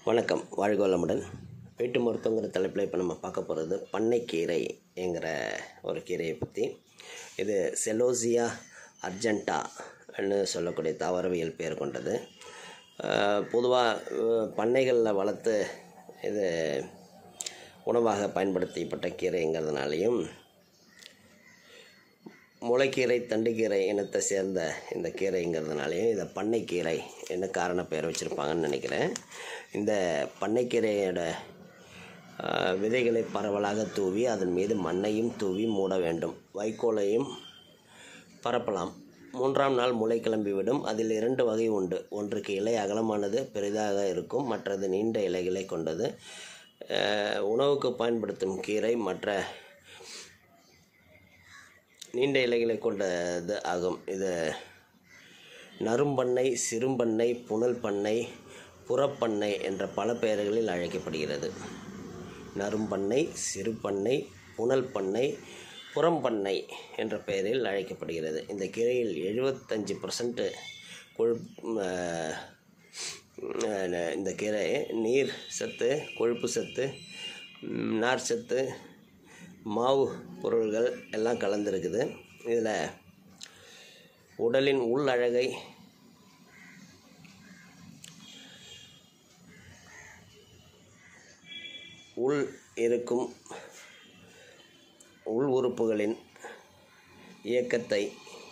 வணக்கம் வாழ்க வளமுடன் வீட்டு மருத்துவங்கிற தலைப்பில் இப்போ நம்ம பார்க்க போகிறது பண்ணைக்கீரைங்கிற ஒரு கீரையை பற்றி இது செலோசியா அர்ஜென்டான்னு சொல்லக்கூடிய தாவரவியல் பெயர் கொண்டது பொதுவாக பண்ணைகளில் வளர்த்து இது உணவாக பயன்படுத்தப்பட்ட கீரைங்கிறதுனாலையும் முளைக்கீரை தண்டுக்கீரை இனத்தை சேர்ந்த இந்த கீரைங்கிறதுனாலையும் இதை பண்ணைக்கீரை என்ன காரண பெயர் வச்சுருப்பாங்கன்னு நினைக்கிறேன் இந்த பண்ணைக்கீரையோட ஆஹ், விதைகளை பரவலாக தூவி அதன் மீது மண்ணையும் தூவி மூட வேண்டும் வைக்கோலையும் பரப்பலாம் மூன்றாம் நாள் முளை கிளம்பிவிடும் அதில் இரண்டு வகை உண்டு ஒன்றுக்கு இலை அகலமானது பெரிதாக இருக்கும் மற்றது நீண்ட இலைகளை கொண்டது ஆஹ், உணவுக்கு பயன்படுத்தும் கீரை மற்ற நீண்ட இலைகளை கொண்டது ஆகும் இது நறும்பண்ணை சிறும்பண்ணை புனல் பண்ணை புறப்பண்ணை என்ற பல பெயர்களில் அழைக்கப்படுகிறது நறும்பண்ணை சிறுபண்ணை புனல் பண்ணை புறம்பண்ணை என்ற பெயரில் அழைக்கப்படுகிறது இந்த கீரையில் எழுபத்தஞ்சி பர்சன்ட் கொழுப்பு ஆஹ், ஆஹ், இந்த கீரை நீர் சத்து கொழுப்பு சத்து ம், நார் சத்து மாவு பொருள்கள் எல்லாம் கலந்துருக்குது இதில் உடலின் உள் அழகை உள் இருக்கும் உள் உறுப்புகளின் இயக்கத்தை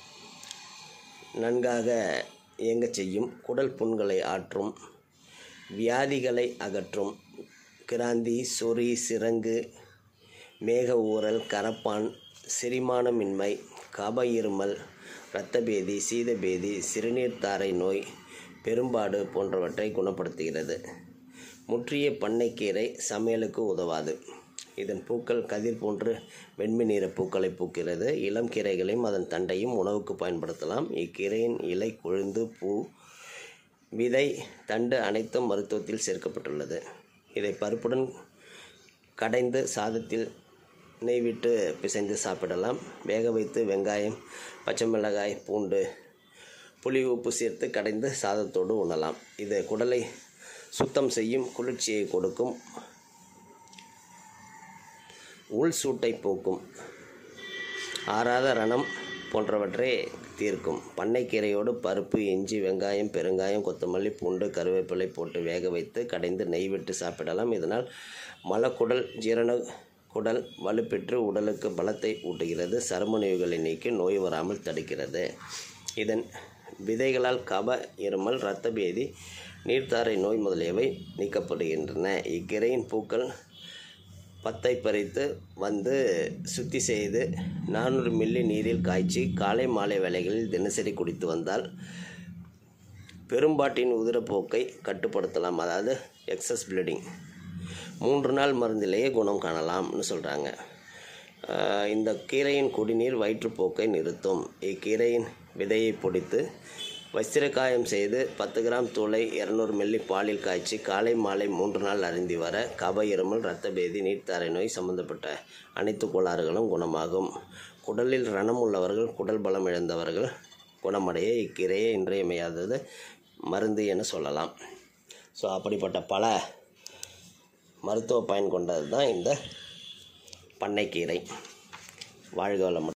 நன்காக இயங்கச் செய்யும் குடல் புண்களை ஆற்றும் வியாதிகளை அகற்றும் கிராந்தி சொறி சிரங்கு மேக ஊறல் கரப்பான் செரிமானமின்மை கப இருமல் இரத்தபேதி சீதபேதி சிறுநீர் தாரை நோய் பெரும்பாடு போன்றவற்றை குணப்படுத்துகிறது முற்றிய பண்ணைக்கீரை சமையலுக்கு உதவாது இதன் பூக்கள் கதிர் போன்று வெண்மை நிற பூக்களை பூக்கிறது இளம் கீரைகளையும் அதன் தண்டையும் உணவுக்கு பயன்படுத்தலாம் இக்கீரையின் இலை கொழுந்து பூ விதை தண்டு அனைத்தும் மருத்துவத்தில் சேர்க்கப்பட்டுள்ளது இதை பருப்புடன் கடைந்து சாதத்தில் நெய் விட்டு பிசைந்து சாப்பிடலாம் வேக வைத்து வெங்காயம் பச்சை மிளகாய் பூண்டு புளி உப்பு சேர்த்து கடைந்து சாதத்தோடு உண்ணலாம் இது குடலை சுத்தம் செய்யும் குளிர்ச்சியை கொடுக்கும் உள் சூட்டை போக்கும் ஆறாத ரணம் போன்றவற்றை தீர்க்கும் பண்ணைக்கீரையோடு பருப்பு இஞ்சி வெங்காயம் பெருங்காயம் கொத்தமல்லி பூண்டு கருவேப்பிலை போட்டு வேக வைத்து கடைந்து நெய் விட்டு சாப்பிடலாம் இதனால் மலக்குடல் ஜீரண குடல் வலுப்பெற்று உடலுக்கு பலத்தை ஊட்டுகிறது சரும நோய்களை நீக்கி நோய் வராமல் தடுக்கிறது இதன் விதைகளால் கப இருமல் இரத்த பேதி நீர்த்தாரை நோய் முதலியவை நீக்கப்படுகின்றன இக்கீரையின் பூக்கள் பத்தை பறித்து வந்து சுத்தி செய்து நானூறு மில்லி நீரில் காய்ச்சி காலை மாலை வேளைகளில் தினசரி குடித்து வந்தால் பெரும்பாட்டின் உதிரப்போக்கை கட்டுப்படுத்தலாம் அதாவது எக்ஸஸ் ப்ளீடிங் மூன்று நாள் மருந்திலேயே குணம் காணலாம்னு சொல்கிறாங்க இந்த கீரையின் குடிநீர் வயிற்றுப்போக்கை நிறுத்தும் இக்கீரையின் விதையை பொடித்து வஸ்திரக்காயம் செய்து பத்து கிராம் தூளை இரநூறு மில்லி பாலில் காய்ச்சி காலை மாலை மூன்று நாள் அருந்தி வர கப இருமல் இரத்த பேதி நீர்த்தாரை நோய் சம்பந்தப்பட்ட அனைத்து கோளாறுகளும் குணமாகும் குடலில் ரணம் உள்ளவர்கள் குடல் பலம் இழந்தவர்கள் குணமடைய இக்கீரையை இன்றியமையாதது மருந்து என சொல்லலாம் ஸோ அப்படிப்பட்ட பல மருத்துவ பயன் கொண்டது தான் இந்த பண்ணைக்கீரை வாழ்க வளமுடன்